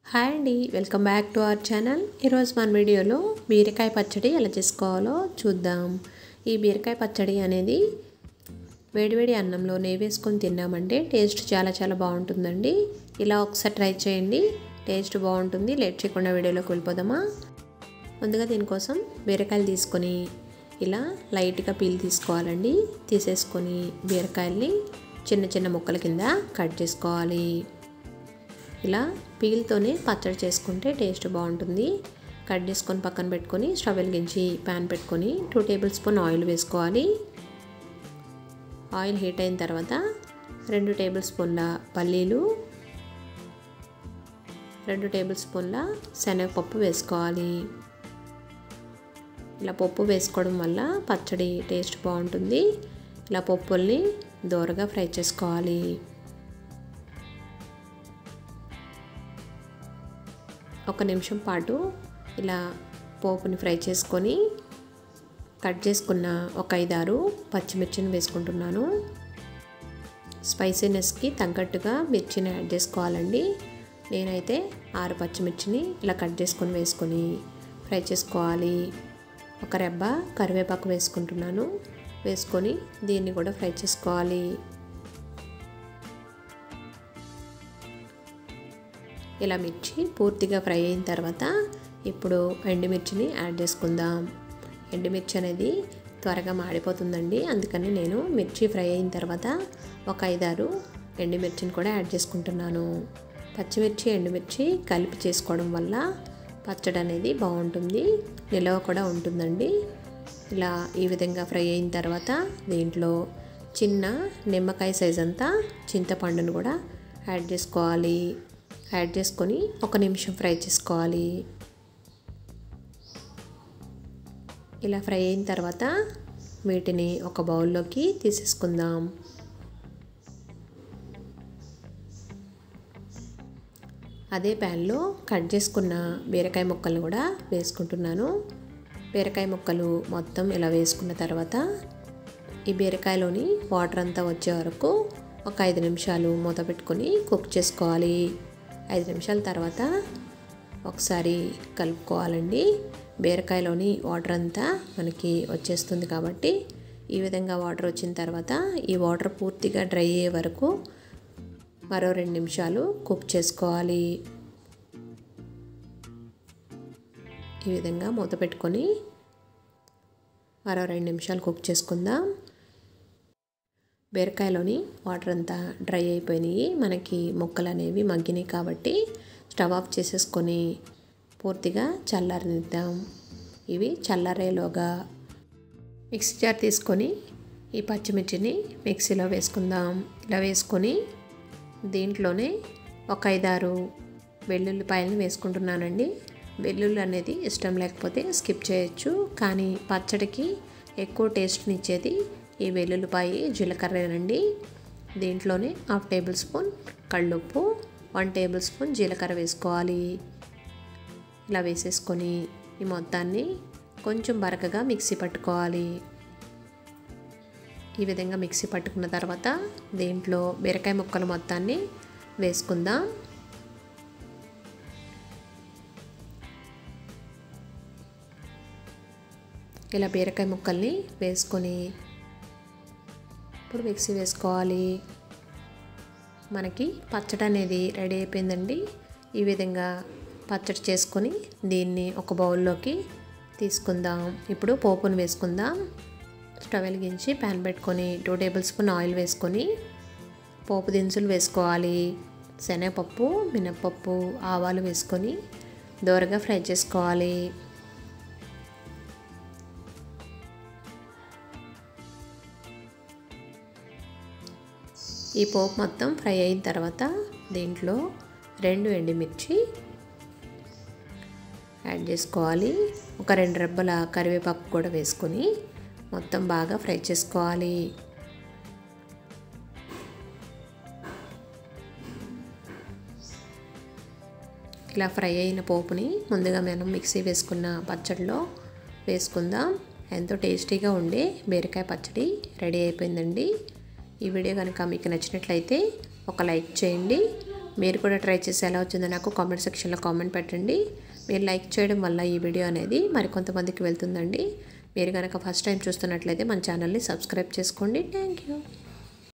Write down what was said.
hi అండి welcome back to our channel ఈరోజు మన వీడియోలో బీరకాయ పచ్చడి ఎలా చేసుకోవాలో చూద్దాం ఈ బీరకాయ పచ్చడి అనేది వేడివేడి అన్నంలో నెయ్యి వేసుకొని తిన్నామంటే టేస్ట్ చాలా చాలా బాగుంటుందండి ఇలా ఒకసారి ట్రై చేయండి టేస్ట్ బాగుంటుంది లేట్ చేయకుండా వీడియోలోకి వెళ్ళిపోదామా ముందుగా దీనికోసం బీరకాయలు తీసుకొని ఇలా లైట్గా పీల్ తీసుకోవాలండి తీసేసుకొని బీరకాయల్ని చిన్న చిన్న ముక్కల కింద కట్ చేసుకోవాలి ఇలా పీల్తోనే పచ్చడి చేసుకుంటే టేస్ట్ బాగుంటుంది కట్ చేసుకొని పక్కన పెట్టుకొని స్టవ్ వెలిగించి ప్యాన్ పెట్టుకొని టూ టేబుల్ స్పూన్ ఆయిల్ వేసుకోవాలి ఆయిల్ హీట్ అయిన తర్వాత రెండు టేబుల్ స్పూన్ల పల్లీలు రెండు టేబుల్ స్పూన్ల శనగపప్పు వేసుకోవాలి ఇలా పప్పు వేసుకోవడం వల్ల పచ్చడి టేస్ట్ బాగుంటుంది ఇలా పప్పుల్ని దోరగా ఫ్రై చేసుకోవాలి ఒక నిమిషం పాటు ఇలా పోపుని ఫ్రై చేసుకొని కట్ చేసుకున్న ఒక ఐదారు పచ్చిమిర్చిని వేసుకుంటున్నాను స్పైసీనెస్కి తగ్గట్టుగా మిర్చిని యాడ్ చేసుకోవాలండి నేనైతే ఆరు పచ్చిమిర్చిని ఇలా కట్ చేసుకొని వేసుకొని ఫ్రై చేసుకోవాలి ఒక రెబ్బ కరివేపాకు వేసుకుంటున్నాను వేసుకొని దీన్ని కూడా ఫ్రై చేసుకోవాలి ఇలా మిర్చి పూర్తిగా ఫ్రై అయిన తర్వాత ఇప్పుడు ఎండుమిర్చిని యాడ్ చేసుకుందాం ఎండుమిర్చి అనేది త్వరగా మాడిపోతుందండి అందుకని నేను మిర్చి ఫ్రై అయిన తర్వాత ఒక ఐదారు ఎండుమిర్చిని కూడా యాడ్ చేసుకుంటున్నాను పచ్చిమిర్చి ఎండుమిర్చి కలిపి చేసుకోవడం వల్ల పచ్చడి అనేది బాగుంటుంది నిలవ కూడా ఉంటుందండి ఇలా ఈ విధంగా ఫ్రై అయిన తర్వాత దీంట్లో చిన్న నిమ్మకాయ సైజ్ అంతా చింతపండును కూడా యాడ్ చేసుకోవాలి యాడ్ చేసుకొని ఒక నిమిషం ఫ్రై చేసుకోవాలి ఇలా ఫ్రై అయిన తర్వాత వీటిని ఒక బౌల్లోకి తీసేసుకుందాం అదే ప్యాన్లో కట్ చేసుకున్న బీరకాయ ముక్కలు కూడా వేసుకుంటున్నాను బీరకాయ ముక్కలు మొత్తం ఇలా వేసుకున్న తర్వాత ఈ బీరకాయలోని వాటర్ అంతా వచ్చే వరకు ఒక ఐదు నిమిషాలు మూత పెట్టుకొని కుక్ చేసుకోవాలి ఐదు నిమిషాల తర్వాత ఒకసారి కలుపుకోవాలండి బీరకాయలోని వాటర్ అంతా మనకి వచ్చేస్తుంది కాబట్టి ఈ విధంగా వాటర్ వచ్చిన తర్వాత ఈ వాటర్ పూర్తిగా డ్రై అయ్యే వరకు మరో రెండు నిమిషాలు కుక్ చేసుకోవాలి ఈ విధంగా మూత పెట్టుకొని మరో రెండు నిమిషాలు కుక్ చేసుకుందాం బీరకాయలోని వాటర్ అంతా డ్రై అయిపోయినాయి మనకి ముక్కలు అనేవి మగ్గినాయి కాబట్టి స్టవ్ ఆఫ్ చేసేసుకొని పూర్తిగా చల్లారనిద్దాం ఇవి చల్లారేలోగా మిక్సీ జార్ తీసుకొని ఈ పచ్చిమిర్చిని మిక్సీలో వేసుకుందాం ఇలా వేసుకొని దీంట్లోనే ఒక ఐదారు వెల్లుల్లిపాయలను వేసుకుంటున్నానండి వెల్లుల్లి అనేది ఇష్టం లేకపోతే స్కిప్ చేయొచ్చు కానీ పచ్చడికి ఎక్కువ టేస్ట్ని ఇచ్చేది ఈ వెల్లుల్లిపాయ జీలకర్రేనండి దీంట్లోనే హాఫ్ టేబుల్ స్పూన్ కళ్ళుప్పు వన్ టేబుల్ స్పూన్ జీలకర్ర వేసుకోవాలి ఇలా వేసేసుకొని ఈ మొత్తాన్ని కొంచెం బరకగా మిక్సీ పట్టుకోవాలి ఈ విధంగా మిక్సీ పట్టుకున్న తర్వాత దీంట్లో బీరకాయ ముక్కలు మొత్తాన్ని వేసుకుందాం ఇలా బీరకాయ ముక్కల్ని వేసుకొని ఇప్పుడు మిక్సీ వేసుకోవాలి మనకి పచ్చడి అనేది రెడీ అయిపోయిందండి ఈ విధంగా పచ్చడి చేసుకొని దీన్ని ఒక బౌల్లోకి తీసుకుందాం ఇప్పుడు పోపును వేసుకుందాం స్టవ్ వెలిగించి ప్యాన్ పెట్టుకొని టూ టేబుల్ స్పూన్ ఆయిల్ వేసుకొని పోపు దినుసులు వేసుకోవాలి శనగపప్పు మినప్పప్పు ఆవాలు వేసుకొని దోరగా ఫ్రై చేసుకోవాలి ఈ పోపు మొత్తం ఫ్రై అయిన తర్వాత దీంట్లో రెండు ఎండుమిర్చి యాడ్ చేసుకోవాలి ఒక రెండు రెబ్బల కరివేపాకు కూడా వేసుకొని మొత్తం బాగా ఫ్రై చేసుకోవాలి ఇలా ఫ్రై అయిన పోపుని ముందుగా మనం మిక్సీ వేసుకున్న పచ్చడిలో వేసుకుందాం ఎంతో టేస్టీగా ఉండే బీరకాయ పచ్చడి రెడీ అయిపోయిందండి ఈ వీడియో కనుక మీకు నచ్చినట్లయితే ఒక లైక్ చేయండి మీరు కూడా ట్రై చేసి ఎలా వచ్చిందో నాకు కామెంట్ సెక్షన్లో కామెంట్ పెట్టండి మీరు లైక్ చేయడం వల్ల ఈ వీడియో అనేది మరికొంతమందికి వెళ్తుందండి మీరు కనుక ఫస్ట్ టైం చూస్తున్నట్లయితే మన ఛానల్ని సబ్స్క్రైబ్ చేసుకోండి థ్యాంక్ యూ